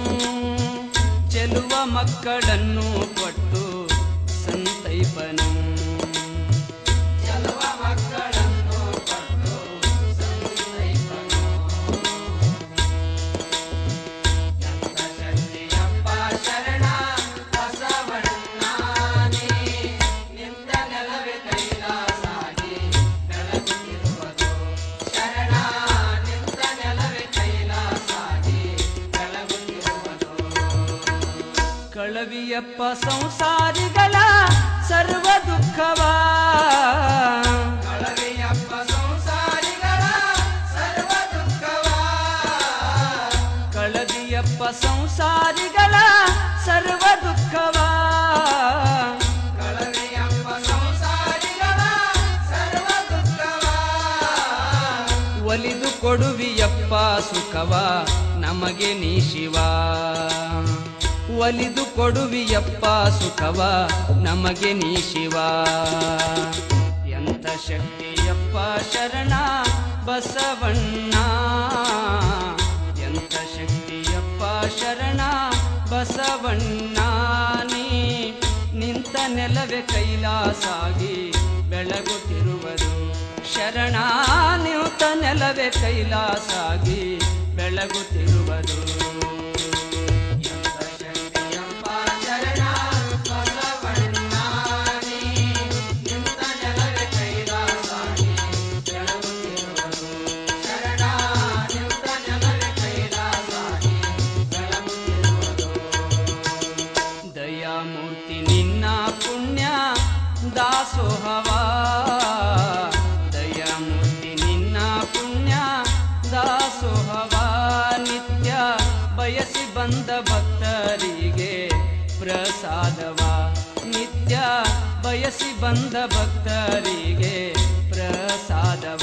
ಚೆಲುವ ಮಕ್ಕಳನ್ನು ಕೊಟ್ಟು ಸಂತೈಪನು ಚೆಲುವ ಮಕ್ಕಳನ್ನು ಕೊಟ್ಟು ಸಂತೈಪನು ಎಂತ ಶಕ್ತಿಯಪ್ಪ ಶರಣ ಬಸವಣ್ಣ ನೀ ನಿಂತ ನೆಲವೇ ಕೈಲಾಸಾಗಿ ಬೆಳಗುತ್ತಿರುವುದು ಶರಣ ನಿಂತ ನೆಲವೇ ಕೈಲಾಸಾಗಿ ಬೆಳಗುತ್ತಿರುವುದು ಕಳವಿಯಪ್ಪ ಸಂಸಾರಿಗಳ ಸರ್ವ ದುಃಖವ ಕಳವಿಯಪ್ಪ ಸಂಸಾರಿಗಳ ಸರ್ವ ದುಃಖವ ಕಳವಿಯಪ್ಪ ಸಂಸಾರಿಗಳ ಸರ್ವ ದುಃಖವ ಕಳವಿಯಪ್ಪ ಸಂಸಾರಿಗಳ ಸರ್ವ ದುಃಖವ ಒಲಿದು ಕೊಡುವಿಯಪ್ಪ ಸುಖವ ನಮಗೆ ನೀ ಶಿವ ಒಲಿದು ಕೊಡುವಿಯಪ್ಪ ಸುಖವ ನಮಗೆ ನೀ ಶಿವ ಎಂತ ಶಕ್ತಿಯಪ್ಪ ಶರಣ ಬಸವಣ್ಣ ಎಂತ ಶಕ್ತಿಯಪ್ಪ ಶರಣ ಬಸವಣ್ಣ ನೀ ನಿಂತ ನೆಲವೇ ಕೈಲಾಸಾಗಿ ಬೆಳಗುತ್ತಿರುವರು ಶರಣ ನಿಂತ ನೆಲವೇ ಕೈಲಾಸಾಗಿ ಬೆಳಗುತ್ತಿರುವರು ಎಂತ ಶಕ್ತಿಯಪ್ಪ ಶರಣ ಬಸವಣ್ಣ ನೀ ನಿಂತ ನೆಲವೇ ಕೈಲಾಸಾಗಿ ಬೆಳಗುತ್ತಿರುವರು ಶರಣ ನಿಂತ ನೆಲವೇ ಕೈಲಾಸಾಗಿ ಬೆಳಗುತ್ತಿರುವರು ದಯಾಮೂರ್ತಿ ನಿನ್ನ ಪುಣ್ಯ ದಾಸೋಹವ ದಯಾಮೂರ್ತಿ ನಿನ್ನ ಪುಣ್ಯ ದಾಸೋಹವ ನಿತ್ಯ ಬಯಸಿ ಬಂದ ಭಕ್ತರಿಗೆ ಪ್ರಸಾದವ ನಿತ್ಯ ಬಯಸಿ ಬಂದ ಭಕ್ತರಿಗೆ ಪ್ರಸಾದವ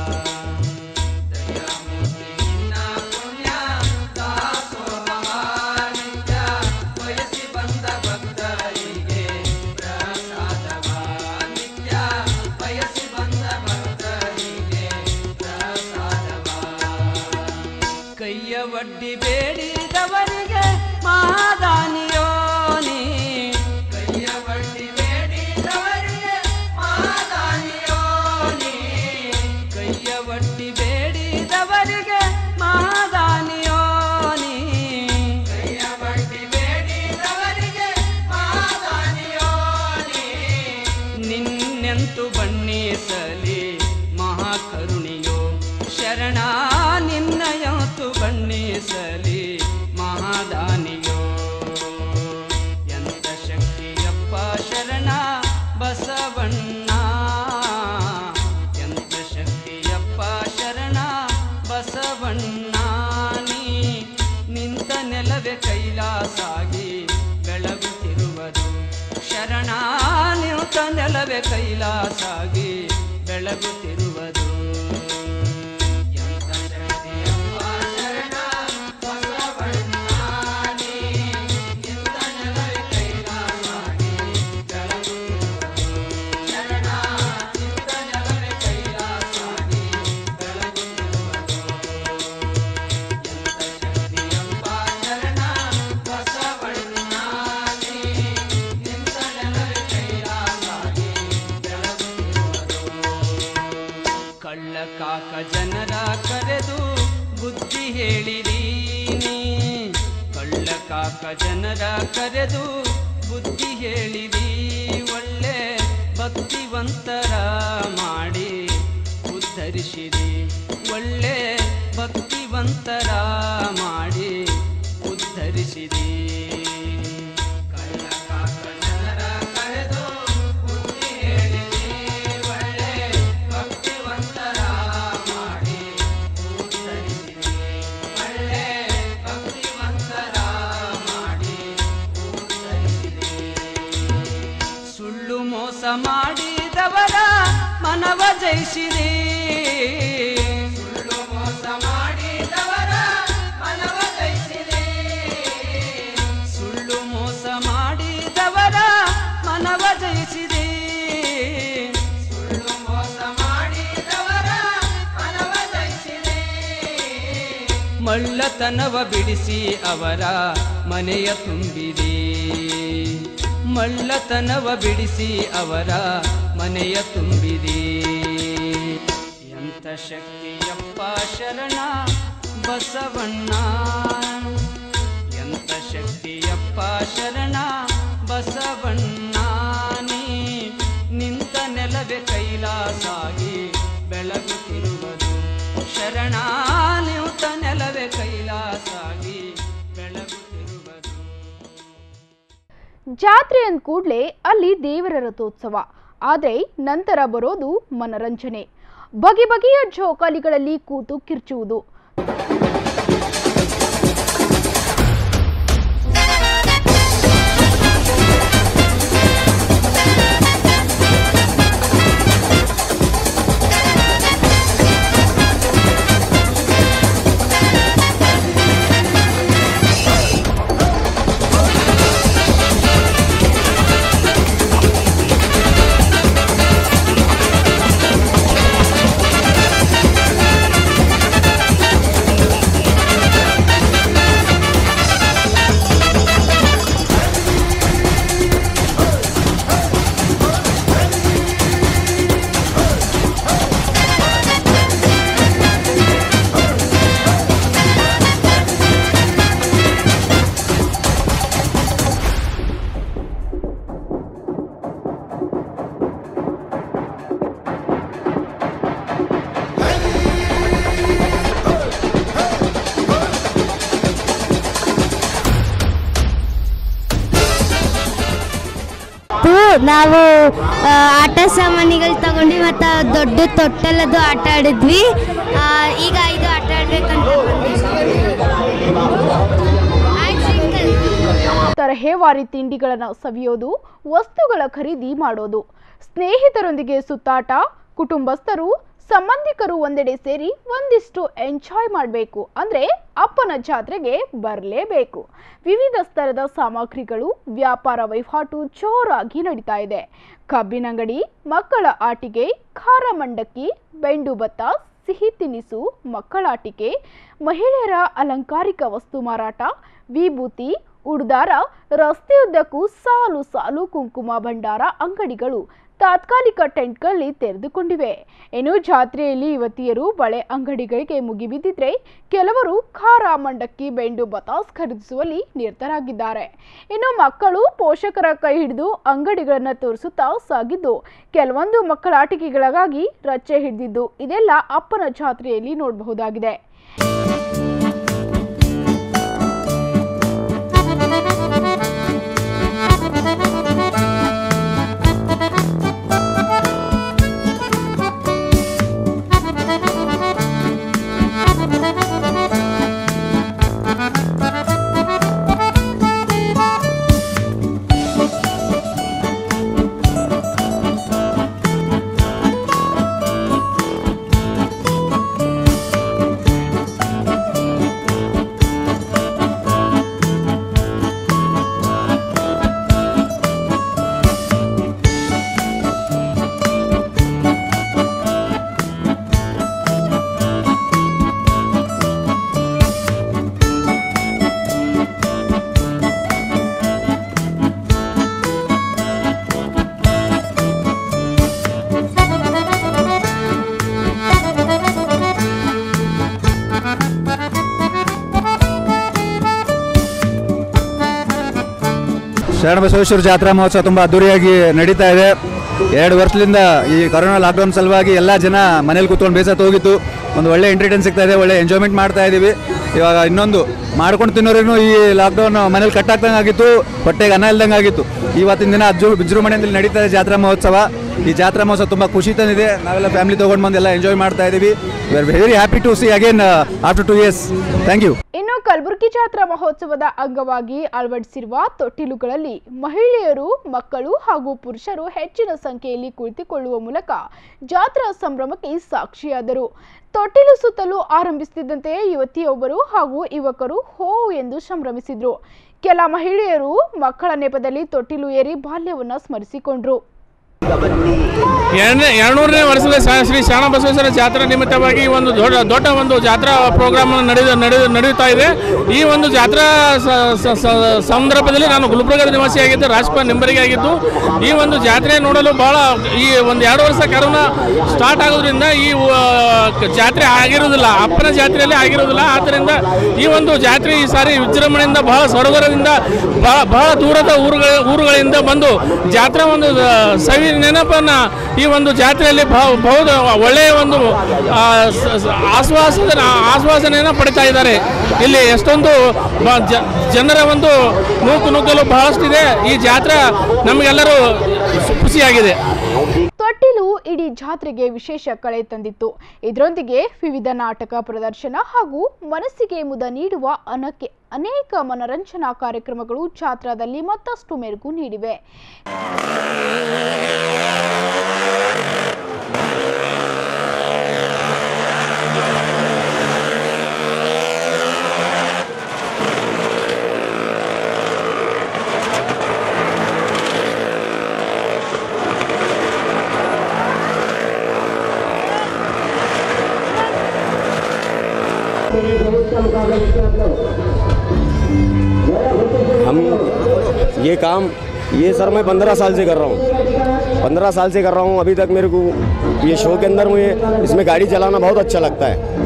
ದಯಾಮೂರ್ತಿ ನಿನ್ನ ಪುಣ್ಯ ದಾಸೋಹವ ನಿತ್ಯ ಬಯಸಿ ಬಂದ ಭಕ್ತರಿಗೆ ಪ್ರಸಾದವ ನಿತ್ಯ ಬಯಸಿ ಬಂದ ಭಕ್ತರಿಗೆ ಪ್ರಸಾದವ ಕೈಯ ಒಡ್ಡಿ ಬೇಡಿದವರಿಗೆ ಮಾದಾನಿಯೋ ನೀ ಕೈಯ ಒಡ್ಡಿ ಬೇಡಿದವರಿಗೆ ಮಾದಾನಿಯೋ ನೀ ಕೈಯ ಒಡ್ಡಿ ಬೇಡಿದವರಿಗೆ ಮಾದಾನಿಯೋ ನೀ ಕೈಯ ಒಡ್ಡಿ ಬೇಡಿದವರಿಗೆ ಮಾದಾನಿಯೋ ನೀ ನಿನ್ನೆಂತು ಬಣ್ಣಿಸಲಿ ಮಹಾಕರುಣಿಯೋ ಶರಣ ನಿನ್ನಯಂತು ಬಣ್ಣಿಸಲಿ ಮಹಾದಾನಿಯೋ ಕೈಲಾಸಾಗಿ ಬೆಳಗುತ್ತಿರುವುದು ಎಂತ ಶಕ್ತಿಯಪ್ಪ ಶರಣ ಬಸವಣ್ಣನೇ, ಇಂಥ ನೆಲವೇ ಕೈಲಾಸಾಗಿ ಬೆಳಗುತ್ತಿರುವುದು. ಶರಣ, ಇಂಥ ನೆಲವೇ ಕೈಲಾಸಾಗಿ ಬೆಳಗುತ್ತಿರುವುದು. ಎಂತ ಶಕ್ತಿಯಪ್ಪ ಶರಣ ಬಸವಣ್ಣನೇ, ಇಂಥ ನೆಲವೇ ಕೈಲಾಸಾಗಿ ಬೆಳಗುತ್ತಿರುವುದು. ಕಳ್ಳ ಕಾಕ ಜನರ ಕರೆದು ಬುದ್ಧಿ ಹೇಳಿರಿ ನೀ. ಕಳ್ಳ ಕಾಕ ಜನರ ಕರೆದು ಬುದ್ಧಿ ಹೇಳಿರಿ ಒಳ್ಳೆ ಭಕ್ತಿವಂತರ ಮಾಡಿ ಉದ್ಧರಿಸಿರಿ ಒಳ್ಳೆ ಭಕ್ತಿವಂತರ ಮಾಡಿ ಉದ್ಧರಿಸಿರಿ ಕಳ್ಳ ಕಾಕ ಜನರ ಕರೆದು ಬುದ್ಧಿ ಹೇಳಿರಿ ಒಳ್ಳೆ ಭಕ್ತಿವಂತರ ಮಾಡಿ ಉದ್ಧರಿಸಿರಿ ಒಳ್ಳೆ ಭಕ್ತಿವಂತರ ಮಾಡಿ ಉದ್ಧರಿಸಿರಿ ಸುಳ್ಳು ಮೋಸ ಮಾಡಿದವರ ಮನವ ಜಯಿಸಿರಿ ಸುಳ್ಳು ಮೋಸ ಮಾಡಿದವರ ಮನವ ಜಯಿಸಿರಿ ಸುಳ್ಳು ಮೋಸ ಮಾಡಿದವರ ಮನವ ಜಯಿಸಿರಿ ಸುಳ್ಳು ಮೋಸ ಮಾಡಿದವರ ಮನವ ಜಯಿಸಿರಿ ಮಳ್ಳತನವ ಬಿಡಿಸಿ ಅವರ ಮನೆಯ ತುಂಬಿರಿ ಮಳ್ಳತನವ ಬಿಡಿಸಿ ಅವರ ಮನೆಯ ತುಂಬಿರಿ ಎಂತ ಶಕ್ತಿಯಪ್ಪ ಶರಣ ಬಸವಣ್ಣ ಎಂತ ಶಕ್ತಿಯಪ್ಪ ಶರಣ ಬಸವಣ್ಣ ನೀ ನಿಂತ ನೆಲವೇ ಕೈಲಾಸಾಗಿ ಬೆಳಗುತ್ತಿರುವುದು ಶರಣ ನಿಂತ ನೆಲವೇ ಕೈಲಾಸಾಗಿ ಬೆಳಗುತ್ತಿರುವುದು ಜಾತ್ರೆ ಅಂದ ಕೂಡಲೇ ಅಲ್ಲಿ ದೇವರ ರಥೋತ್ಸವ ಆದರೆ ನಂತರ ಬರೋದು ಮನರಂಜನೆ ಬಗೆ ಬಗೆಯ ಜೋಕಾಲಿಗಳಲ್ಲಿ ಕೂತು ಕಿರ್ಚುವುದು ಇವತ್ತು ನಾವು ಆ, ಆಟ ಸಾಮಾನುಗಳು ತಗೊಂಡ್ವಿ ಮತ್ತು ದೊಡ್ಡ ತೊಟ್ಟಲದು ಆಟ ಆಡಿದ್ವಿ ಆ, ಈಗ ಇದು ಆಟ ಆಡ್ಬೇಕಂತ ತರಹೇವಾರಿ ತಿಂಡಿಗಳನ್ನು ಸವಿಯೋದು ವಸ್ತುಗಳ ಖರೀದಿ ಮಾಡೋದು ಸ್ನೇಹಿತರೊಂದಿಗೆ ಸುತ್ತಾಟ ಕುಟುಂಬಸ್ಥರು ಸಂಬಂಧಿಕರು ಒಂದೆಡೆ ಸೇರಿ ಒಂದಿಷ್ಟು ಎಂಜಾಯ್ ಮಾಡಬೇಕು ಅಂದರೆ ಅಪ್ಪನ ಜಾತ್ರೆಗೆ ಬರಲೇಬೇಕು ವಿವಿಧ ಸ್ತರದ ಸಾಮಗ್ರಿಗಳು ವ್ಯಾಪಾರ ವಹಿವಾಟು ಜೋರಾಗಿ ನಡೀತಾ ಇದೆ ಕಬ್ಬಿನಂಗಡಿ ಮಕ್ಕಳ ಆಟಿಕೆ ಖಾರ ಮಂಡಕ್ಕಿ ಬೆಂಡು ಭತ್ತ ಸಿಹಿ ತಿನಿಸು ಮಕ್ಕಳಾಟಿಕೆ ಮಹಿಳೆಯರ ಅಲಂಕಾರಿಕ ವಸ್ತು ಮಾರಾಟ ವಿಭೂತಿ ಉಡ್ದಾರ ರಸ್ತೆಯುದ್ದಕ್ಕೂ ಸಾಲು ಸಾಲು ಕುಂಕುಮ ಭಂಡಾರ ಅಂಗಡಿಗಳು ತಾತ್ಕಾಲಿಕ ಟೆಂಟ್ಗಳಲ್ಲಿ ತೆರೆದುಕೊಂಡಿವೆ ಇನ್ನು ಜಾತ್ರೆಯಲ್ಲಿ ಯುವತಿಯರು ಬಳೆ ಅಂಗಡಿಗಳಿಗೆ ಮುಗಿಬಿದ್ದಿದ್ರೆ ಕೆಲವರು ಖಾರ ಮಂಡಕ್ಕಿ ಬೆಂಡು ಬತಾಸ್ ಖರೀದಿಸುವಲ್ಲಿ ನಿರತರಾಗಿದ್ದಾರೆ ಇನ್ನು ಮಕ್ಕಳು ಪೋಷಕರ ಕೈ ಹಿಡಿದು ಅಂಗಡಿಗಳನ್ನು ತೋರಿಸುತ್ತಾ ಸಾಗಿದ್ದು ಕೆಲವೊಂದು ಮಕ್ಕಳ ಆಟಿಕೆಗಳಿಗಾಗಿ ರಚ್ಚೆ ಹಿಡಿದಿದ್ದು ಇದೆಲ್ಲ ಅಪ್ಪನ ಜಾತ್ರೆಯಲ್ಲಿ ನೋಡಬಹುದಾಗಿದೆ ಶರಣಬಸವೇಶ್ವರ ಜಾತ್ರಾ ಮಹೋತ್ಸವ ತುಂಬ ಅದ್ದೂರಿಯಾಗಿ ನಡೀತಾ ಇದೆ ಎರಡು ವರ್ಷದಿಂದ ಈ ಕೊರೋನಾ ಲಾಕ್ಡೌನ್ ಸಲುವಾಗಿ ಎಲ್ಲ ಜನ ಮನೇಲಿ ಕೂತ್ಕೊಂಡು ಬೇಸತ್ತು ಹೋಗಿತ್ತು ಒಂದು ಒಳ್ಳೆ ಎಂಟರ್ಟೈನ್ ಸಿಗ್ತಾ ಇದೆ ಒಳ್ಳೆ ಎಂಜಾಯ್ಮೆಂಟ್ ಮಾಡ್ತಾ ಇದ್ದೀವಿ ಇವಾಗ ಇನ್ನೊಂದು ಮಾಡ್ಕೊಂಡು ತಿನ್ನೋರೇನು ಈ ಲಾಕ್ಡೌನ್ ಮನೇಲಿ ಕಟ್ಟಾಕ್ದಂಗೆ ಆಗಿತ್ತು ಹೊಟ್ಟೆಗೆ ಅನ್ನ ಇಲ್ದಂಗೆ ಆಗಿತ್ತು ಇವತ್ತಿನ ದಿನ ಅಜ್ಜು ವಿಜೃಂಭಣೆಯಲ್ಲಿ ನಡೀತಾ ಇದೆ ಜಾತ್ರಾ ಮಹೋತ್ಸವ ಈ ಜಾತ್ರಾ ಮಹೋತ್ಸವ ತುಂಬ ಖುಷಿ ತಂದಿದೆ ನಾವೆಲ್ಲ ಫ್ಯಾಮಿಲಿ ತೊಗೊಂಡು ಬಂದು ಎಲ್ಲ ಎಂಜಾಯ್ ಮಾಡ್ತಾ ಇದ್ದೀವಿ we are very happy to see again after two years thank you ಇನ್ನು ಕಲಬುರಗಿ ಜಾತ್ರಾ ಮಹೋತ್ಸವದ ಅಂಗವಾಗಿ ಅಳವಡಿಸಿರುವ ತೊಟ್ಟಿಲುಗಳಲ್ಲಿ ಮಹಿಳೆಯರು ಮಕ್ಕಳು ಹಾಗೂ ಪುರುಷರು ಹೆಚ್ಚಿನ ಸಂಖ್ಯೆಯಲ್ಲಿ ಕುಳಿತುಕೊಳ್ಳುವ ಮೂಲಕ ಜಾತ್ರಾ ಸಂಭ್ರಮಕ್ಕೆ ಸಾಕ್ಷಿಯಾದರು ತೊಟ್ಟಿಲು ಸುತ್ತಲೂ ಆರಂಭಿಸುತ್ತಿದ್ದಂತೆ ಯುವತಿಯೊಬ್ಬರು ಹಾಗೂ ಯುವಕರು ಹೋ ಎಂದು ಸಂಭ್ರಮಿಸಿದ್ರು ಕೆಲ ಮಹಿಳೆಯರು ಮಕ್ಕಳ ನೆಪದಲ್ಲಿ ತೊಟ್ಟಿಲು ಏರಿ ಬಾಲ್ಯವನ್ನ ಸ್ಮರಿಸಿಕೊಂಡ್ರು ಎರಡನೇ ಎರಡುನೂರನೇ ವರ್ಷದ ಶ- ಶ್ರೀ ಶರಣಬಸವೇಶ್ವರ ಜಾತ್ರಾ ನಿಮಿತ್ತವಾಗಿ ಈ ಒಂದು ದೊಡ್ಡ ದೊಡ್ಡ ಒಂದು ಜಾತ್ರಾ ಪ್ರೋಗ್ರಾಮ್ ನಡೆದ ನಡೆದ ನಡೆಯುತ್ತಾ ಇದೆ ಈ ಒಂದು ಜಾತ್ರಾ ಸ- ಸ- ಸ- ಸಂದರ್ಭದಲ್ಲಿ ನಾನು ಗುಲ್ಬರ್ಗದ ನಿವಾಸಿಯಾಗಿದ್ದು ರಾಜ್ಪಾಲ್ ನಿಂಬರಿಗೆ ಆಗಿದ್ದು ಈ ಒಂದು ಜಾತ್ರೆ ನೋಡಲು ಬಹಳ ಈ ಒಂದು ಎರಡು ವರ್ಷ ಕರೋನಾ ಸ್ಟಾರ್ಟ್ ಆಗೋದ್ರಿಂದ ಈ ಆ, ಕ- ಜಾತ್ರೆ ಆಗಿರೋದಿಲ್ಲ ಅಪ್ಪನ ಜಾತ್ರೆಯಲ್ಲಿ ಆಗಿರೋದಿಲ್ಲ ಆದ್ದರಿಂದ ಈ ಒಂದು ಜಾತ್ರೆ ಈ ಸಾರಿ ವಿಜೃಂಭಣೆಯಿಂದ ಬಹಳ ಸಡಗರದಿಂದ ಬಹಳ ಬಹಳ ದೂರದ ಊರುಗಳ ಊರುಗಳಿಂದ ಬಂದು ಜಾತ್ರಾ ಒಂದು ಆ, ಸವಿ ನೆನಪನ್ನ ಈ ಒಂದು ಜಾತ್ರೆಯಲ್ಲಿ ಬಹು ಬಹುದು ಒಳ್ಳೆಯ ಒಂದು ಆ, ಸ- ಸ- ಆಶ್ವಾಸದ ಆಶ್ವಾಸನೆಯನ್ನು ಪಡಿತಾ ಇದ್ದಾರೆ ಇಲ್ಲಿ ಎಷ್ಟೊಂದು ಬ- ಜ- ಜನರ ಒಂದು ನೂಕು ನುಗ್ಗಲು ಬಹಳಷ್ಟಿದೆ ಈ ಜಾತ್ರೆ ನಮಗೆಲ್ಲರೂ ಖುಷಿಯಾಗಿದೆ ತೊಟ್ಟಿಲು ಇಡೀ ಜಾತ್ರೆಗೆ ವಿಶೇಷ ಕಳೆ ತಂದಿತ್ತು ಇದರೊಂದಿಗೆ ವಿವಿಧ ನಾಟಕ ಪ್ರದರ್ಶನ ಹಾಗೂ ಮನಸ್ಸಿಗೆ ಮುದ ನೀಡುವ ಅನಕ್ಕೆ ಅನೇಕ ಮನರಂಜನಾ ಕಾರ್ಯಕ್ರಮಗಳು ಜಾತ್ರಾದಲ್ಲಿ ಮತ್ತಷ್ಟು ಮೆರುಗು ನೀಡಿವೆ हम ये काम ये सर मैं पंद्रह साल से कर रहा हूँ पंद्रह साल से कर रहा हूँ अभी तक मेरे को ये शो के अंदर मुझे इसमें गाड़ी चलाना बहुत अच्छा लगता है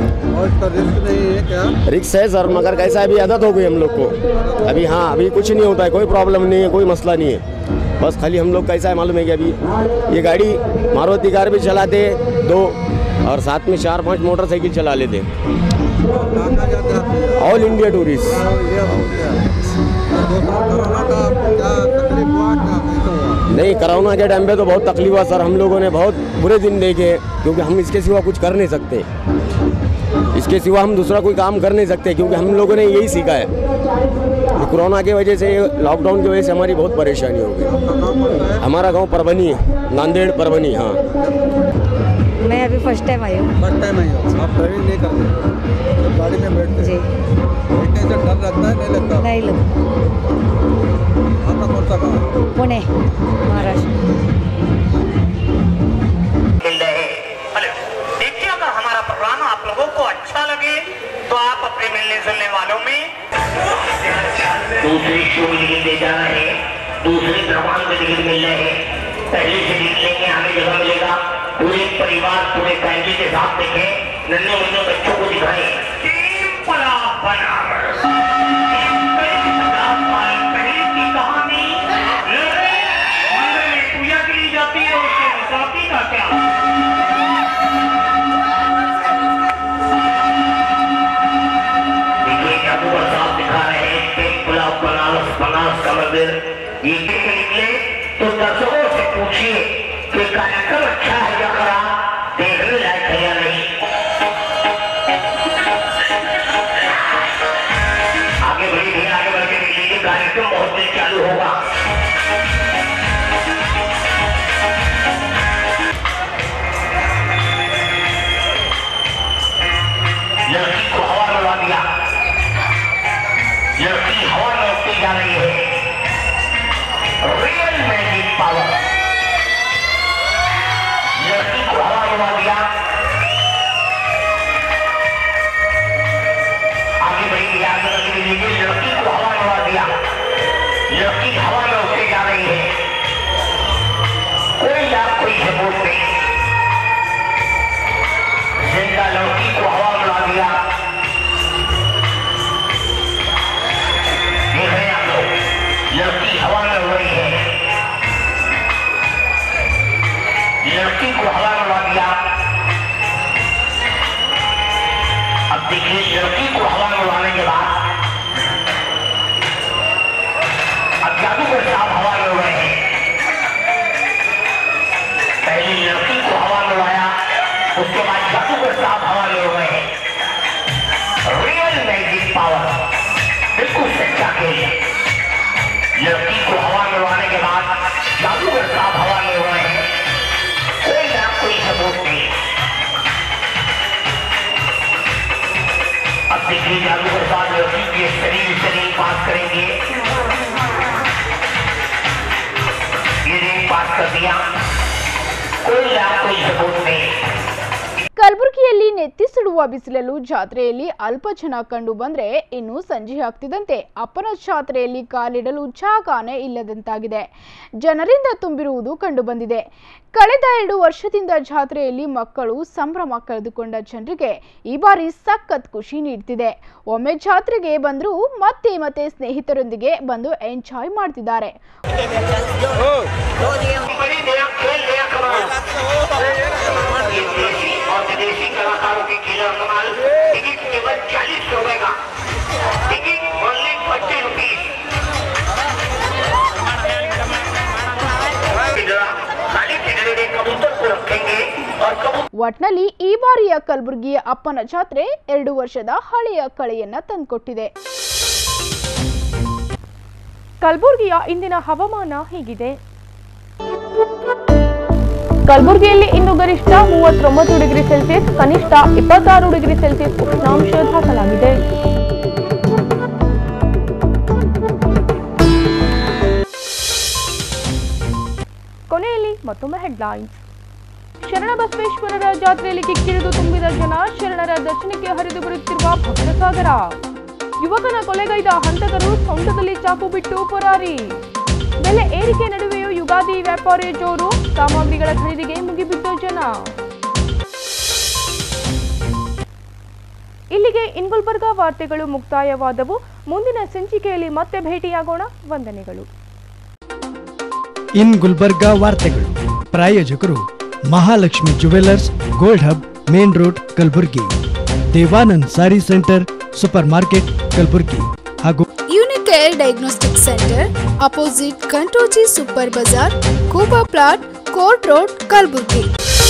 रिक्स है सर मगर कैसा है, अभी आदत हो गई हम लोग को अभी हाँ अभी कुछ नहीं होता है कोई प्रॉब्लम नहीं है कोई मसला नहीं है बस खाली हम लोग कैसा है मालूम है कि अभी ये गाड़ी मारुति कार भी चलाते दो और साथ में चार पांच मोटरसाइकिल चला लेते ऑल इंडिया टूरिस्ट नहीं कोरोना के टाइम पे तो बहुत तकलीफ हुआ सर हम लोगों ने बहुत बुरे दिन देखे क्योंकि हम इसके सिवा कुछ कर नहीं सकते इसके सिवा हम दूसरा कोई काम कर नहीं सकते क्योंकि हम लोगों ने यही सीखा है कि कोरोना की वजह से लॉकडाउन की वजह से हमारी बहुत परेशानी हो गई हमारा गांव परभनी है नांदेड़ परभनी हाँ मैं अभी फर्स्ट टाइम आई हूँ फर्स्ट टाइम आई हो आप ड्राइविंग नहीं करते जब गाड़ी में बैठते जी बैठने से डर लगता है नहीं लगता नहीं लोग आपका कौन सा गाँव है पुणे महाराष्ट्र देखिए अगर हमारा प्रोग्राम आप लोगों को अच्छा लगे तो आप अपने मिलने जुलने वालों में दूसरी शो निकलते जा रहे हैं दूसरे प्रमाण में निकल मिल रहे हैं पहले से निकलेंगे हमें जगह मिलेगा पूरे परिवार पूरे फैमिली के साथ देखें नन्हे मुन्ने बच्चों को दिखाएं पला बनारस कई हजार साल पहले की कहानी मंदिर में पूजा के लिए जाती है उसके मुसाफी का क्या देखिए जादूगर साहब दिखा रहे हैं टेम्पला बनारस बनारस का मंदिर ये देख निकले तो दर्शकों से पूछिए कि कार्यक्रम अच्छा है या खराब देखने लायक है या नहीं आगे बढ़िए आगे बढ़ के निकलिए कार्यक्रम बहुत जल्द चालू होगा लड़की को हवा में उड़ा दिया लड़की हवा में उड़ती जा रही है रियल मैजिक पावर लड़की को हवा में उड़ा दिया आगे बढ़ी आगे बढ़ के लीजिए लड़की को हवा में उड़ा दिया लड़की हवा में उड़ती जा रही है कोई लाभ कोई सबूत नहीं जिंदा लड़की को हवा में उड़ा दिया देख रहे हैं आप लोग लड़की हवा में मिलवाने के बाद अब जादूगर साहब हवा में उड़ रहे हैं पहली लड़की को हवा में उड़ाया उसके बाद जादूगर साहब हवा में उड़ रहे हैं रियल मैजिक पावर बिल्कुल सच्चा खेल लड़की को हवा में उड़ाने के बाद जादूगर साहब हवा में उड़ रहे हैं कोई ना कोई सबूत नहीं अब देखिए जादूगर साहब लड़की के शरीर से नहीं पास करेंगे ये नहीं पास कर दिया कोई ना कोई सबूत नहीं ಕಲಬುರಗಿಯಲ್ಲಿ ನೆತ್ತಿಸಿಡುವ ಬಿಸಿಲಲು ಜಾತ್ರೆಯಲ್ಲಿ ಅಲ್ಪ ಜನ ಕಂಡು ಬಂದ್ರೆ ಇನ್ನು ಸಂಜೆ ಆಗ್ತಿದ್ದಂತೆ ಅಪ್ಪನ ಜಾತ್ರೆಯಲ್ಲಿ ಕಾಲಿಡಲು ಜಾಗಾನೆ ಇಲ್ಲದಂತಾಗಿದೆ ಜನರಿಂದ ತುಂಬಿರುವುದು ಕಂಡುಬಂದಿದೆ ಕಳೆದ ಎರಡು ವರ್ಷದಿಂದ ಜಾತ್ರೆಯಲ್ಲಿ ಮಕ್ಕಳು ಸಂಭ್ರಮ ಕಳೆದುಕೊಂಡ ಜನರಿಗೆ ಈ ಬಾರಿ ಸಖತ್ ಖುಷಿ ನೀಡ್ತಿದೆ ಒಮ್ಮೆ ಜಾತ್ರೆಗೆ ಬಂದರೂ ಮತ್ತೆ ಮತ್ತೆ ಸ್ನೇಹಿತರೊಂದಿಗೆ ಬಂದು ಎಂಜಾಯ್ ಮಾಡ್ತಿದ್ದಾರೆ बड़ी नया खेल नया कमाल ये देशी और विदेशी कलाकारों के खेल और कमाल टिकट केवल चालीस रुपए का टिकट ओनली फोर्टी रुपीज खाली टिकट में कबूतर को रखेंगे और कबूतर ಒಟ್ನಲ್ಲಿ ಈ ಬಾರಿಯ ಕಲಬುರಗಿಯ ಅಪ್ಪನ ಜಾತ್ರೆ ಎರಡು ವರ್ಷದ ಹಳೆಯ ಕಳೆಯನ್ನ ತಂದ್ಕೊಟ್ಟಿದೆ ಕಲಬುರಗಿಯ ಇಂದಿನ ಹವಾಮಾನ ಹೀಗಿದೆ ಕಲಬುರಗಿಯಲ್ಲಿ ಇಂದು ಗರಿಷ್ಠ ಮೂವತ್ತೊಂಬತ್ತು ಡಿಗ್ರಿ ಸೆಲ್ಸಿಯಸ್ ಕನಿಷ್ಠ ಇಪ್ಪತ್ತಾರು ಡಿಗ್ರಿ ಸೆಲ್ಸಿಯಸ್ ಉಷ್ಣಾಂಶ ದಾಖಲಾಗಿದೆ ಕೊನೆಯಲ್ಲಿ ಮತ್ತೊಮ್ಮೆ ಹೆಡ್ಲೈನ್ಸ್ ಶರಣಬಸವೇಶ್ವರರ ಜಾತ್ರೆಯಲ್ಲಿ ಕಿಕ್ಕಿರಿದು ತುಂಬಿದ ಜನ ಶರಣರ ದರ್ಶನಕ್ಕೆ ಹರಿದು ಬರುತ್ತಿರುವ ಭಕ್ತಸಾಗರ ಯುವಕನ ಕೊಲೆಗೈದ ಹಂತಕರು ಸೊಂಟದಲ್ಲಿ ಚಾಕು ಬಿಟ್ಟು ಪರಾರಿ ಬೆಲೆ ಏರಿಕೆ ನಡುವೆಯೂ ಯುಗಾದಿ ವ್ಯಾಪಾರಿ ಜೋರು ಸಾಮಗ್ರಿಗಳ ಖರೀದಿಗೆ ಮುಗಿಬಿದ್ದ ಜನ ಇಲ್ಲಿಗೆ ಇನ್ಗುಲ್ಬರ್ಗಾ ವಾರ್ತೆಗಳು ಮುಕ್ತಾಯವಾದವು ಮುಂದಿನ ಸಂಚಿಕೆಯಲ್ಲಿ ಮತ್ತೆ ಭೇಟಿಯಾಗೋಣ ವಂದನೆಗಳು ಇನ್ ಗುಲ್ಬರ್ಗಾ ವಾರ್ತೆಗಳು ಪ್ರಾಯೋಜಕರು Mahalakshmi jewellers gold hub main road Kalaburagi Devanand sari centre super market Kalaburagi ಹಾಗೂ Unicare diagnostic centre opposite Kantoji super bazaar Kuba plot court road Kalaburagi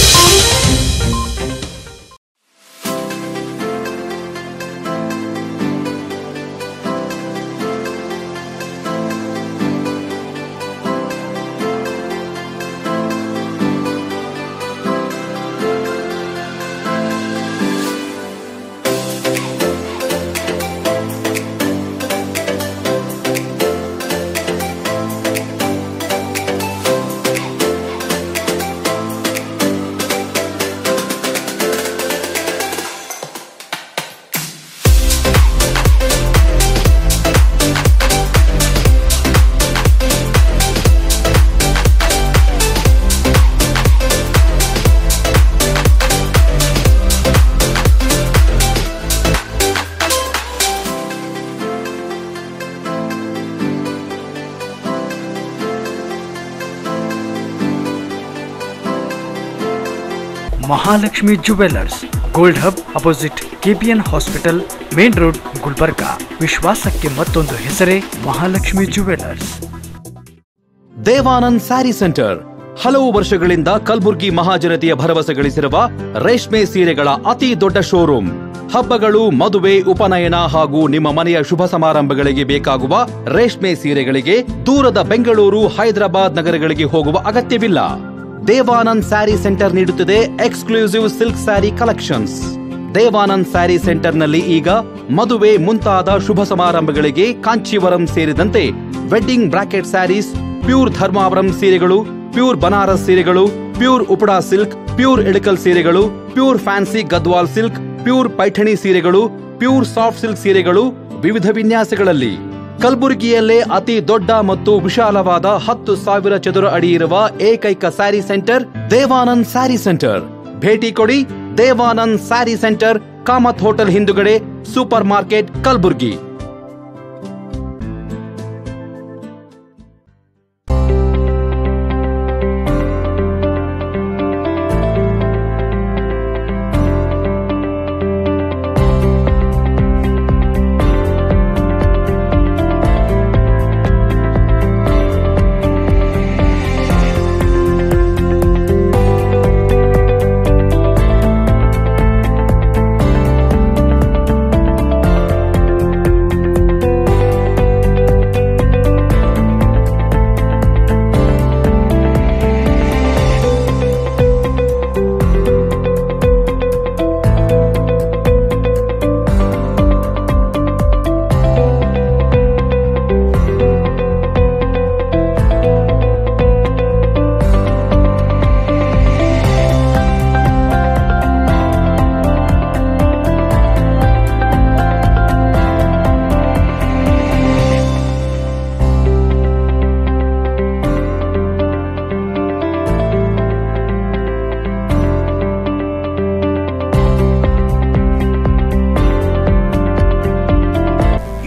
Mahalakshmi jewellers gold hub opposite KPN hospital main road Gulbarga ವಿಶ್ವಾಸಕ್ಕೆ ಮತ್ತೊಂದು ಹೆಸರೇ ಮಹಾಲಕ್ಷ್ಮಿ ಜುವೆಲ್ಲರ್ಸ್ ದೇವಾನಂದ್ ಸ್ಯಾರಿ ಸೆಂಟರ್ ಹಲವು ವರ್ಷಗಳಿಂದ ಕಲ್ಬುರ್ಗಿ ಮಹಾಜನತೆಯ ಭರವಸೆ ಗಳಿಸಿರುವ ರೇಷ್ಮೆ ಸೀರೆಗಳ ಅತಿ ದೊಡ್ಡ ಶೋರೂಮ್ ಹಬ್ಬಗಳು ಮದುವೆ ಉಪನಯನ ಹಾಗೂ ನಿಮ್ಮ ಮನೆಯ ಶುಭ ಸಮಾರಂಭಗಳಿಗೆ ಬೇಕಾಗುವ ರೇಷ್ಮೆ ಸೀರೆಗಳಿಗೆ ದೂರದ ಬೆಂಗಳೂರು ಹೈದರಾಬಾದ್ ನಗರಗಳಿಗೆ ಹೋಗುವ ಅಗತ್ಯವಿಲ್ಲ ದೇವಾನಂದ್ ಸ್ಯಾರಿ ಸೆಂಟರ್ ನೀಡುತ್ತಿದೆ exclusive silk sari collections Devanand sari ಸೆಂಟರ್ನಲ್ಲಿ ಈಗ ಮದುವೆ ಮುಂತಾದ ಶುಭ ಸಮಾರಂಭಗಳಿಗೆ ಕಾಂಚೀವರಂ ಸೇರಿದಂತೆ wedding brocade saris pure Dharmavaram ಸೀರೆಗಳು ಪ್ಯೂರ್ ಬನಾರಸ್ ಸೀರೆಗಳು pure Uppada silk pure Ilkal ಸೀರೆಗಳು pure fancy Gadwal silk pure Paithani ಸೀರೆಗಳು ಪ್ಯೂರ್ ಸಾಫ್ಟ್ ಸಿಲ್ಕ್ ಸೀರೆಗಳು ವಿವಿಧ ವಿನ್ಯಾಸಗಳಲ್ಲಿ ಕಲಬುರಗಿಯಲ್ಲೇ ಅತಿ ದೊಡ್ಡ ಮತ್ತು ವಿಶಾಲವಾದ ಹತ್ತು ಸಾವಿರ ಚದುರ ಅಡಿ ಇರುವ ಏಕೈಕ ಸ್ಯಾರಿ ಸೆಂಟರ್ ದೇವಾನಂದ್ ಸ್ಯಾರಿ ಸೆಂಟರ್ ಭೇಟಿ ಕೊಡಿ ದೇವಾನಂದ್ ಸ್ಯಾರಿ ಸೆಂಟರ್ ಕಾಮತ್ ಹೋಟೆಲ್ ಹಿಂದುಗಡೆ super market Kalaburagi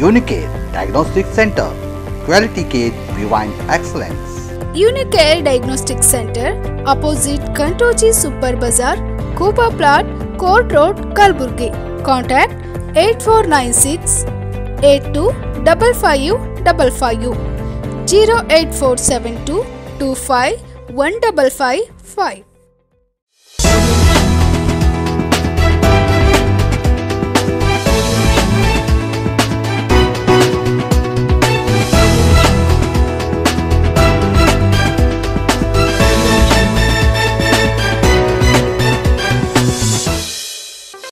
Unicare Diagnostic Center. Quality care beyond excellence. Unicare diagnostic centre opposite Kantoji super bazaar Koba plot court road Kalaburagi contact at four nine six eight two double five double five zero eight four seven two two five one double five five